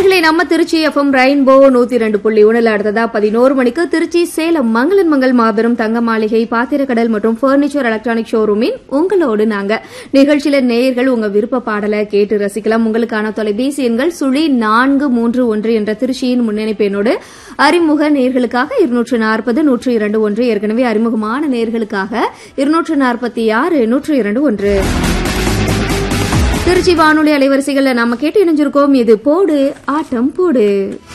நேர்களை நம்ம Trichy FM rainbow நூத்தி ரெண்டு புள்ளி ஒண்ணுல அடுத்ததா பதினோரு மணிக்கு திருச்சி சேலம் மங்களன் மங்கள் மாபெரும் தங்க மாளிகை பாத்திரக்கடல் மற்றும் பர்னிச்சர் எலக்ட்ரானிக் ஷோரூமின் உங்களோடு நாங்க நிகழ்ச்சியில நேயர்கள் உங்க விருப்ப பாடலை கேட்டு ரசிக்கலாம் உங்களுக்கான தொலைபேசி எண்கள் சுழி நான்கு மூன்று ஒன்று என்ற திருச்சியின் முன்னணிப்பு எண்ணோடு அறிமுக நேர்களுக்காக இருநூற்று நாற்பது நூற்று இரண்டு ஒன்று ஏற்கனவே அறிமுகமான நேர்களுக்காக இருநூற்று நாற்பத்தி ஆறு நூற்று இரண்டு ஒன்று திருச்சி வானொலி அலைவரிசைகள்ல நாம கேட்டு இணைஞ்சிருக்கோம் இது போடு ஆட்டம் போடு